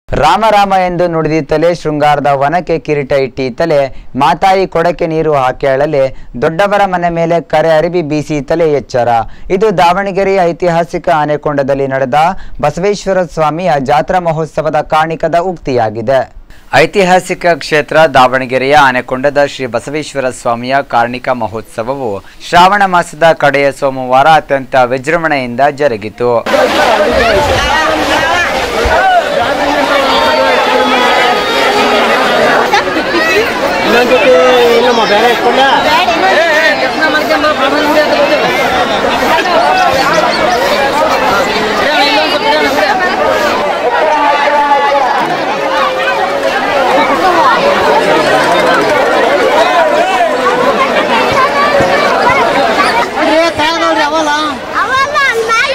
ರಾಮ ರಾಮ ಎಂದು ನುಡಿದಿತ್ತಲೇ ಶೃಂಗಾರದ ವನಕ್ಕೆ ಕಿರೀಟ ಇಟ್ಟಿತ್ತಲೇ ಮಾತಾಯಿ ಕೊಡಕ್ಕೆ ನೀರು ಹಾಕ್ಯಾಳಲೆ ದೊಡ್ಡವರ ಮನೆ ಮೇಲೆ ಕರೆ ಅರಿವಿ ಬೀಸಿತ್ತಲೇ ಎಚ್ಚರ ಇದು ದಾವಣಗೆರೆಯ ಐತಿಹಾಸಿಕ ಆನೆಕೊಂಡದಲ್ಲಿ ನಡೆದ ಬಸವೇಶ್ವರ ಸ್ವಾಮಿಯ ಜಾತ್ರಾ ಮಹೋತ್ಸವದ ಕಾಣಿಕದ ಉಕ್ತಿಯಾಗಿದೆ ಐತಿಹಾಸಿಕ ಕ್ಷೇತ್ರ ದಾವಣಗೆರೆಯ ಆನೆಕೊಂಡದ ಶ್ರೀ ಬಸವೇಶ್ವರ ಸ್ವಾಮಿಯ ಕಾರ್ಣಿಕ ಮಹೋತ್ಸವವು ಶ್ರಾವಣ ಮಾಸದ ಕಡೆಯ ಸೋಮವಾರ ಅತ್ಯಂತ ವಿಜೃಂಭಣೆಯಿಂದ ಜರುಗಿತು ಇನ್ನೊಂದ್ಸತಿ ಇಲ್ಲಮ್ಮ ಬೇರೆ ಇಟ್ಕೊಂಡ ಅವಲ್ಲ ಅನ್ಮಾಲ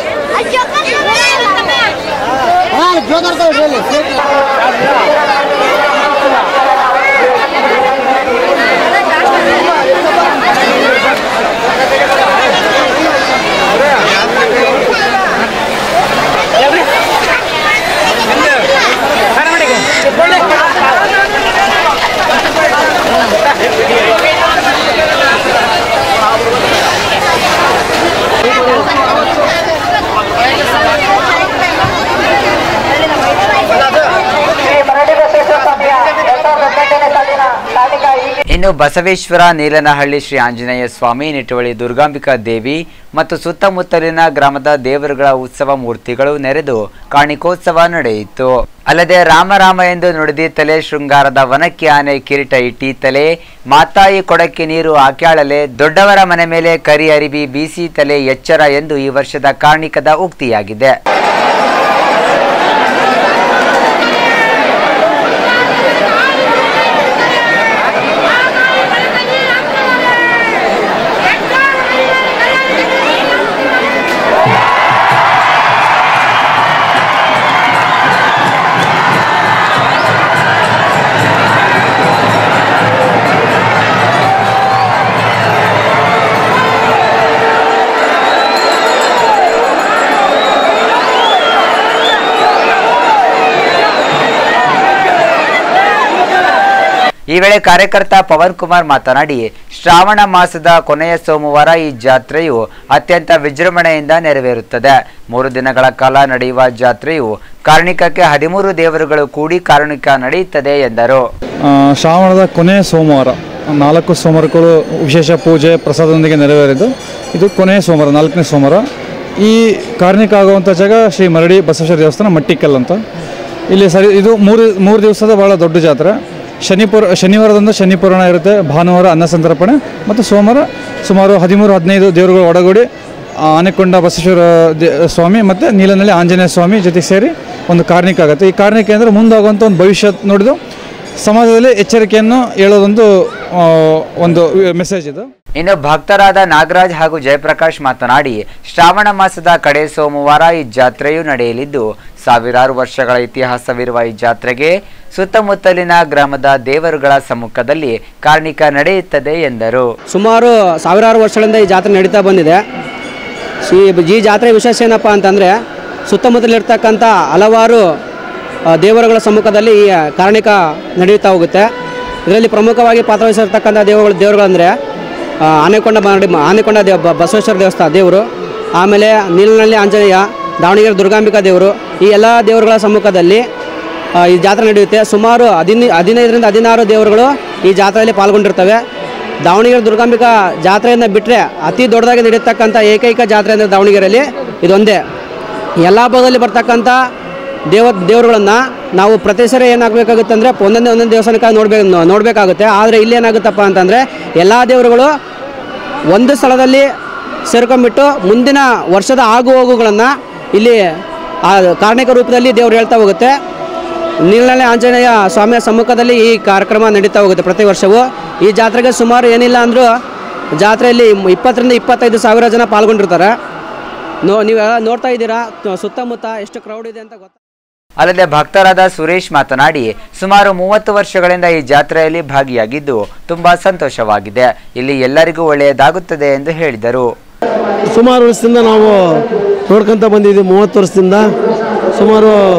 ಇನ್ನು ಬಸವೇಶ್ವರ ನೀಲನಹಳ್ಳಿ ಶ್ರೀ ಆಂಜನೇಯ ಸ್ವಾಮಿ ನಿಟುವಳಿ ದುರ್ಗಾಂಬಿಕಾ ದೇವಿ ಮತ್ತು ಸುತ್ತಮುತ್ತಲಿನ ಗ್ರಾಮದ ದೇವರುಗಳ ಉತ್ಸವ ಮೂರ್ತಿಗಳು ನೆರೆದು ಕಾಣಿಕೋತ್ಸವ ನಡೆಯಿತು ಅಲ್ಲದೆ ರಾಮ ರಾಮ ಎಂದು ನುಡಿದಿತ್ತಲೇ ಶೃಂಗಾರದ ವನಕ್ಕೆ ಆನೆ ಕಿರೀಟ ಇಟ್ಟಿತ್ತಲೇ ಮಾತಾಯಿ ಕೊಡಕ್ಕೆ ನೀರು ಹಾಕ್ಯಾಳಲೆ ದೊಡ್ಡವರ ಮನೆ ಮೇಲೆ ಕರಿ ಅರಿವಿ ಬೀಸಿತಲೆ ಎಚ್ಚರ ಎಂದು ಈ ವರ್ಷದ ಕಾರ್ಣಿಕದ ಉಕ್ತಿಯಾಗಿದೆ ಈ ವೇಳೆ ಕಾರ್ಯಕರ್ತ ಪವನ್ ಕುಮಾರ್ ಮಾತನಾಡಿ ಶ್ರಾವಣ ಮಾಸದ ಕೊನೆಯ ಸೋಮವಾರ ಈ ಜಾತ್ರೆಯು ಅತ್ಯಂತ ವಿಜೃಂಭಣೆಯಿಂದ ನೆರವೇರುತ್ತದೆ ಮೂರು ದಿನಗಳ ಕಾಲ ನಡೆಯುವ ಜಾತ್ರೆಯು ಕಾರ್ಣಿಕಕ್ಕೆ ಹದಿಮೂರು ದೇವರುಗಳು ಕೂಡಿ ಕಾರ್ಣಿಕ ನಡೆಯುತ್ತದೆ ಎಂದರು ಆ, ಶ್ರಾವಣದ ಕೊನೆಯ ಸೋಮವಾರ ನಾಲ್ಕು ಸೋಮವಾರಗಳು ವಿಶೇಷ ಪೂಜೆ ಪ್ರಸಾದದೊಂದಿಗೆ ನೆರವೇರಿದ್ದು ಇದು ಕೊನೆಯ ಸೋಮವಾರ ನಾಲ್ಕನೇ ಸೋಮವಾರ ಈ ಕಾರ್ಣಿಕ ಆಗುವಂಥ ಜಾಗ ಶ್ರೀ ಮರಡಿ ಬಸವೇಶ್ವರ ದೇವಸ್ಥಾನ ಮಟ್ಟಿಕಲ್ ಅಂತ ಇಲ್ಲಿ ಸರಿ ಇದು ಮೂರು ಮೂರು ದಿವಸದ ಭಾಳ ದೊಡ್ಡ ಜಾತ್ರೆ ಶನಿಪುರ ಶನಿವಾರದಂದು ಶನಿ ಪುರಾಣ ಇರುತ್ತೆ ಭಾನುವಾರ ಅನ್ನ ಸಂತರ್ಪಣೆ ಮತ್ತು ಸೋಮವಾರ ಸುಮಾರು ಹದಿಮೂರು ಹದಿನೈದು ದೇವರುಗಳು ಒಡಗೂಡಿ ಆ, ಆನೆಕೊಂಡ ಬಸವೇಶ್ವರ ದೇ ಸ್ವಾಮಿ ಮತ್ತು ನೀಲನಹಳ್ಳಿ ಆಂಜನೇಯ ಸ್ವಾಮಿ ಜೊತೆಗೆ ಸೇರಿ ಒಂದು ಕಾರ್ಣಿಕ ಆಗುತ್ತೆ ಈ ಕಾರ್ಣಿಕ ಅಂದರೆ ಮುಂದಾಗುವಂಥ ಒಂದು ಭವಿಷ್ಯ ನೋಡಿದು ಸಮಾಜದಲ್ಲಿ ಎಚ್ಚರಿಕೆಯನ್ನು ಹೇಳೋದೊಂದು ಆ, ಒಂದು ಮೆಸೇಜ್ ಇದು ಇನ್ನು ಭಕ್ತರಾದ ನಾಗರಾಜ್ ಹಾಗೂ ಜಯಪ್ರಕಾಶ್ ಮಾತನಾಡಿ ಶ್ರಾವಣ ಮಾಸದ ಕಡೆ ಸೋಮವಾರ ಈ ಜಾತ್ರೆಯು ನಡೆಯಲಿದ್ದು ಸಾವಿರಾರು ವರ್ಷಗಳ ಇತಿಹಾಸವಿರುವ ಈ ಜಾತ್ರೆಗೆ ಸುತ್ತಮುತ್ತಲಿನ ಗ್ರಾಮದ ದೇವರುಗಳ ಸಮ್ಮುಖದಲ್ಲಿ ಕಾರ್ಣಿಕ ನಡೆಯುತ್ತದೆ ಎಂದರು ಸುಮಾರು ಸಾವಿರಾರು ವರ್ಷಗಳಿಂದ ಈ ಜಾತ್ರೆ ನಡೀತಾ ಬಂದಿದೆ ಈ ಈ ಜಾತ್ರೆ ವಿಶೇಷ ಏನಪ್ಪ ಅಂತಂದರೆ ಸುತ್ತಮುತ್ತಲಿರ್ತಕ್ಕಂಥ ಹಲವಾರು ಆ, ದೇವರುಗಳ ಸಮ್ಮುಖದಲ್ಲಿ ಈ ಕಾರ್ಣಿಕ ನಡೆಯುತ್ತಾ ಹೋಗುತ್ತೆ ಇದರಲ್ಲಿ ಪ್ರಮುಖವಾಗಿ ಪಾತ್ರವಹಿಸಿರ್ತಕ್ಕಂಥ ದೇವರುಗಳು ದೇವರುಗಳಂದರೆ ಆ, ಆನೆಕೊಂಡ ಮಾಡಿ ಆನೆಕೊಂಡ ದೇವ ಬ- ಬಸವೇಶ್ವರ ದೇವಸ್ಥಾನ ದೇವರು ಆಮೇಲೆ ನೀಲನಹಳ್ಳಿ ಆಂಜನೇಯ ದಾವಣಗೆರೆ ದುರ್ಗಾಂಬಿಕಾ ದೇವರು ಈ ಎಲ್ಲ ದೇವರುಗಳ ಸಮ್ಮುಖದಲ್ಲಿ ಆ, ಈ ಜಾತ್ರೆ ನಡೆಯುತ್ತೆ ಸುಮಾರು ಹದಿನೈ ಹದಿನೈದರಿಂದ ಹದಿನಾರು ದೇವರುಗಳು ಈ ಜಾತ್ರೆಯಲ್ಲಿ ಪಾಲ್ಗೊಂಡಿರ್ತವೆ ದಾವಣಗೆರೆ ದುರ್ಗಾಂಬಿಕಾ ಜಾತ್ರೆಯನ್ನು ಬಿಟ್ಟರೆ ಅತಿ ದೊಡ್ಡದಾಗಿ ನಡೆಯತಕ್ಕಂಥ ಏಕೈಕ ಜಾತ್ರೆ ಅಂದರೆ ದಾವಣಗೆರೆಯಲ್ಲಿ ಇದೊಂದೇ ಎಲ್ಲ ಭಾಗದಲ್ಲಿ ಬರ್ತಕ್ಕಂಥ ದೇವ ದೇವರುಗಳನ್ನು ನಾವು ಪ್ರತಿ ಸರಿ ಏನಾಗಬೇಕಾಗುತ್ತೆ ಅಂದರೆ ಒಂದೊಂದೇ ಒಂದೊಂದು ದೇವಸ್ಥಾನಕ್ಕೆ ನೋಡ್ಬೇಕು ನೋಡಬೇಕಾಗುತ್ತೆ ಆದರೆ ಇಲ್ಲಿ ಏನಾಗುತ್ತಪ್ಪ ಅಂತಂದರೆ ಎಲ್ಲ ದೇವರುಗಳು ಒಂದು ಸ್ಥಳದಲ್ಲಿ ಸೇರ್ಕೊಂಡ್ಬಿಟ್ಟು ಮುಂದಿನ ವರ್ಷದ ಆಗು ಹೋಗುಗಳನ್ನು ಇಲ್ಲಿ ಆ ಕಾರ್ಣಿಕ ರೂಪದಲ್ಲಿ ದೇವರು ಹೇಳ್ತಾ ಹೋಗುತ್ತೆ ನೀಲನಹಳ್ಳಿ ಆಂಜನೇಯ ಸ್ವಾಮಿಯ ಸಮ್ಮುಖದಲ್ಲಿ ಈ ಕಾರ್ಯಕ್ರಮ ನಡೀತಾ ಹೋಗುತ್ತೆ ಪ್ರತಿ ವರ್ಷವೂ ಈ ಜಾತ್ರೆಗೆ ಸುಮಾರು ಏನಿಲ್ಲ ಅಂದರೂ ಜಾತ್ರೆಯಲ್ಲಿ ಇಪ್ಪತ್ತರಿಂದ ಇಪ್ಪತ್ತೈದು ಸಾವಿರ ಜನ ಪಾಲ್ಗೊಂಡಿರ್ತಾರೆ ನೋ ನೀವೆಲ್ಲ ನೋಡ್ತಾ ಇದ್ದೀರಾ ತ- ಸುತ್ತಮುತ್ತ ಎಷ್ಟು ಕ್ರೌಡ್ ಇದೆ ಅಂತ ಗೊತ್ತಾ ಅಲ್ಲದೆ ಭಕ್ತರಾದ ಸುರೇಶ್ ಮಾತನಾಡಿ ಸುಮಾರು ಮೂವತ್ತು ವರ್ಷಗಳಿಂದ ಈ ಜಾತ್ರೆಯಲ್ಲಿ ಭಾಗಿಯಾಗಿದ್ದು ತುಂಬಾ ಸಂತೋಷವಾಗಿದೆ ಇಲ್ಲಿ ಎಲ್ಲರಿಗೂ ಒಳ್ಳೆಯದಾಗುತ್ತದೆ ಎಂದು ಹೇಳಿದರು ಸುಮಾರು ವರ್ಷದಿಂದ ನಾವು ನೋಡ್ಕೊಂತ ಬಂದಿದ್ದೀವಿ ಮೂವತ್ತು ವರ್ಷದಿಂದ ಸುಮಾರು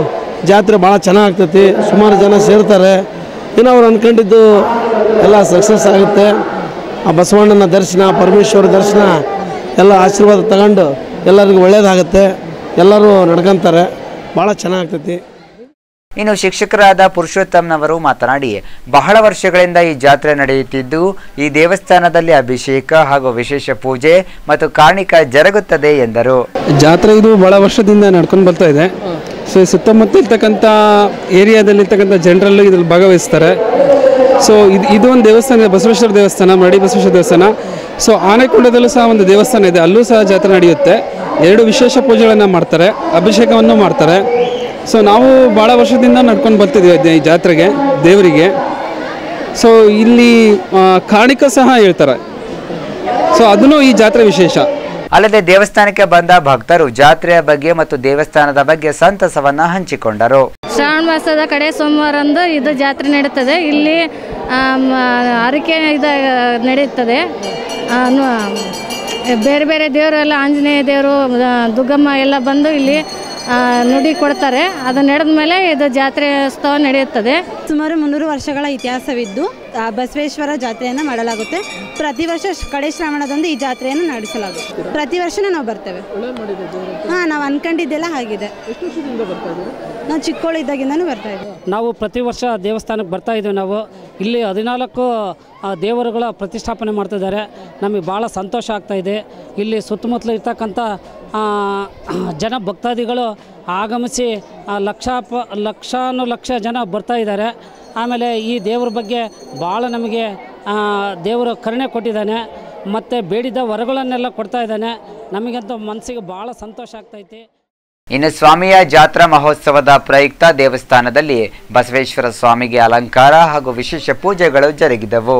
ಜಾತ್ರೆ ಭಾಳ ಚೆನ್ನಾಗ್ತೈತಿ ಸುಮಾರು ಜನ ಸೇರ್ತಾರೆ ಇನ್ನು ಅವ್ರು ಅಂದ್ಕೊಂಡಿದ್ದು ಎಲ್ಲ ಸಕ್ಸಸ್ ಆಗುತ್ತೆ ಆ ಬಸವಣ್ಣನ ದರ್ಶನ ಪರಮೇಶ್ವರ ದರ್ಶನ ಎಲ್ಲ ಆಶೀರ್ವಾದ ತಗೊಂಡು ಎಲ್ಲರಿಗೂ ಒಳ್ಳೇದಾಗುತ್ತೆ ಎಲ್ಲರೂ ನಡ್ಕೊಂತಾರೆ ಭಾಳ ಚೆನ್ನಾಗ್ತೈತಿ ಇನ್ನು ಶಿಕ್ಷಕರಾದ ಪುರುಷೋತ್ತಮ್ನವರು ಮಾತನಾಡಿ ಬಹಳ ವರ್ಷಗಳಿಂದ ಈ ಜಾತ್ರೆ ನಡೆಯುತ್ತಿದ್ದು ಈ ದೇವಸ್ಥಾನದಲ್ಲಿ ಅಭಿಷೇಕ ಹಾಗೂ ವಿಶೇಷ ಪೂಜೆ ಮತ್ತು ಕಾಣಿಕ ಜರುಗುತ್ತದೆ ಎಂದರು ಜಾತ್ರೆ ಇದು ಭಾಳ ವರ್ಷದಿಂದ ನಡ್ಕೊಂಡು ಬರ್ತಾ ಇದೆ ಸೊ ಸುತ್ತಮುತ್ತ ಇರ್ತಕ್ಕಂಥ ಏರಿಯಾದಲ್ಲಿರ್ತಕ್ಕಂಥ ಜನರಲ್ಲೂ ಇದ್ರಲ್ಲಿ ಭಾಗವಹಿಸ್ತಾರೆ ಸೊ ಇದು ಇದು ಒಂದು ದೇವಸ್ಥಾನ ಇದೆ ಬಸವೇಶ್ವರ ದೇವಸ್ಥಾನ ಮರಡಿ ಬಸವೇಶ್ವರ ದೇವಸ್ಥಾನ ಸೊ ಆನೆಕೊಂಡದಲ್ಲೂ ಸಹ ಒಂದು ದೇವಸ್ಥಾನ ಇದೆ ಅಲ್ಲೂ ಸಹ ಜಾತ್ರೆ ನಡೆಯುತ್ತೆ ಎರಡು ವಿಶೇಷ ಪೂಜೆಗಳನ್ನು ಮಾಡ್ತಾರೆ ಅಭಿಷೇಕವನ್ನು ಮಾಡ್ತಾರೆ ಸೊ ನಾವು ಭಾಳ ವರ್ಷದಿಂದ ನಡ್ಕೊಂಡು ಬರ್ತಿದ್ದೀವಿ ಅದೇ ಈ ಜಾತ್ರೆಗೆ ದೇವರಿಗೆ ಸೊ ಇಲ್ಲಿ ಆ, ಕಾಣಿಕ ಸಹ ಹೇಳ್ತಾರೆ ಸೊ ಅದನ್ನು ಈ ಜಾತ್ರೆ ವಿಶೇಷ ಅಲ್ಲದೆ ದೇವಸ್ಥಾನಕ್ಕೆ ಬಂದ ಭಕ್ತರು ಜಾತ್ರೆಯ ಬಗ್ಗೆ ಮತ್ತು ದೇವಸ್ಥಾನದ ಬಗ್ಗೆ ಸಂತಸವನ್ನ ಹಂಚಿಕೊಂಡರು ಶ್ರಾವಣ ಮಾಸದ ಕಡೆ ಸೋಮವಾರಂದು ಇದು ಜಾತ್ರೆ ನಡೀತದೆ ಇಲ್ಲಿ ಆಮ್, ಹರಕೆ ಇದು ನಡೆಯುತ್ತದೆ ಆ, ನು- ಬೇರೆ ಬೇರೆ ದೇವರೆಲ್ಲ ಆಂಜನೇಯ ದೇವರು ಆ, ದುರ್ಗಮ್ಮ ಎಲ್ಲ ಬಂದು ಇಲ್ಲಿ ಆ, ನುಡಿ ಕೊಡ್ತಾರೆ ಅದು ನಡೆದ ಮೇಲೆ ಇದು ಜಾತ್ರೆ ಉತ್ಸವ ನಡೆಯುತ್ತದೆ ಸುಮಾರು ಮುನ್ನೂರು ವರ್ಷಗಳ ಇತಿಹಾಸವಿದ್ದು ಆ, ಬಸವೇಶ್ವರ ಜಾತ್ರೆಯನ್ನು ಮಾಡಲಾಗುತ್ತೆ ಪ್ರತಿ ವರ್ಷ ಶ್- ಕಡೆ ಶ್ರಾವಣದಂದು ಈ ಜಾತ್ರೆಯನ್ನು ನಡೆಸಲಾಗುತ್ತೆ ಪ್ರತಿ ವರ್ಷನೂ ನಾವು ಬರ್ತೇವೆ ಹಾಂ ನಾವು ಅನ್ಕೊಂಡಿದ್ದೆಲ್ಲ ಆಗಿದೆ ನಾವು ಚಿಕ್ಕವಳಿದ್ದಾಗಿಂದನೂ ಬರ್ತಾ ಇದ್ದೀವಿ ನಾವು ಪ್ರತಿ ವರ್ಷ ದೇವಸ್ಥಾನಕ್ಕೆ ಬರ್ತಾ ಇದ್ದೀವಿ ನಾವು ಇಲ್ಲಿ ಹದಿನಾಲ್ಕು ಆ, ದೇವರುಗಳ ಪ್ರತಿಷ್ಠಾಪನೆ ಮಾಡ್ತಿದ್ದಾರೆ ನಮಗೆ ಭಾಳ ಸಂತೋಷ ಆಗ್ತಾ ಇದೆ ಇಲ್ಲಿ ಸುತ್ತಮುತ್ತಲು ಇರ್ತಕ್ಕಂಥ ಆ, ಜನ ಭಕ್ತಾದಿಗಳು ಆಗಮಿಸಿ ಆ, ಲಕ್ಷ ಪ ಲಕ್ಷಾನು ಲಕ್ಷ ಜನ ಬರ್ತಾ ಇದ್ದಾರೆ ಆಮೇಲೆ ಈ ದೇವ್ರ ಬಗ್ಗೆ ಭಾಳ ನಮಗೆ ಆ, ದೇವರು ಕರುಣೆ ಕೊಟ್ಟಿದ್ದಾನೆ ಮತ್ತು ಬೇಡಿದ ವರಗಳನ್ನೆಲ್ಲ ಕೊಡ್ತಾ ಇದ್ದಾನೆ ನಮಗಂತೂ ಮನಸ್ಸಿಗೆ ಭಾಳ ಸಂತೋಷ ಆಗ್ತೈತಿ ಇನ್ನು ಸ್ವಾಮಿಯ ಜಾತ್ರಾ ಮಹೋತ್ಸವದ ಪ್ರಯುಕ್ತ ದೇವಸ್ಥಾನದಲ್ಲಿ ಬಸವೇಶ್ವರ ಸ್ವಾಮಿಗೆ ಅಲಂಕಾರ ಹಾಗೂ ವಿಶೇಷ ಪೂಜೆಗಳು ಜರುಗಿದವು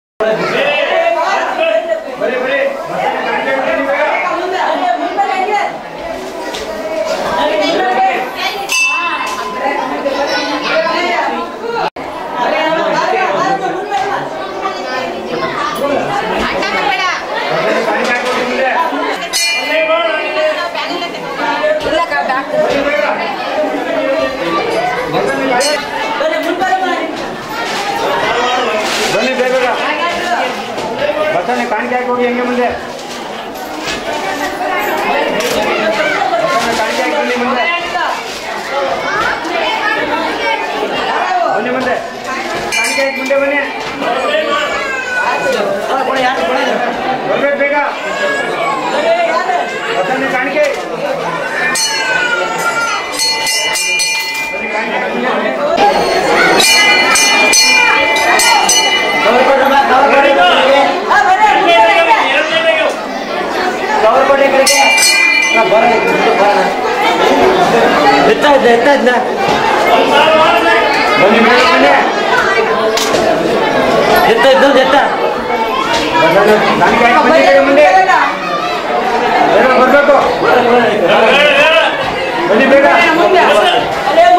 ಬನ್ನಿ ಬೇಗ ಬಸ್ಸಲ್ಲಿ ಕಾಣಿಕೆ ಹಾಕಿ ಹೋಗಿ ಹೆಂಗೆ ಮುಂದೆ ಬಸ್ಸಲ್ಲಿ ಕಾಣಿಕೆ ಹಾಕಿ ಬನ್ನಿ ಮುಂದೆ ಬನ್ನಿ ಮುಂದೆ ಕಾಣಿಕೆ ಹಾಕಿ ಮುಂದೆ ಬನ್ನಿ ಬರ್ಬೇಕು ಬೇಗ ಬಸ್ಸಲ್ಲಿ ಕಾಣಿಕೆ ಬನ್ನಿ ಕಾಣಿಕೆ ಹಾಕಿ ಮುಂದೆ ಬನ್ನಿ ಬೇಗ ಬನ್ನಿ ಎತ್ತ ಇದ್ದು ಎತ್ತ ಕಾಣಿಕೆ ಹಾಕಿ ಬನ್ನಿ ಬೇಗ ಮುಂದೆ ಬೇಗ ಬರ್ಬೇಕು ಬನ್ನಿ ಬೇಗ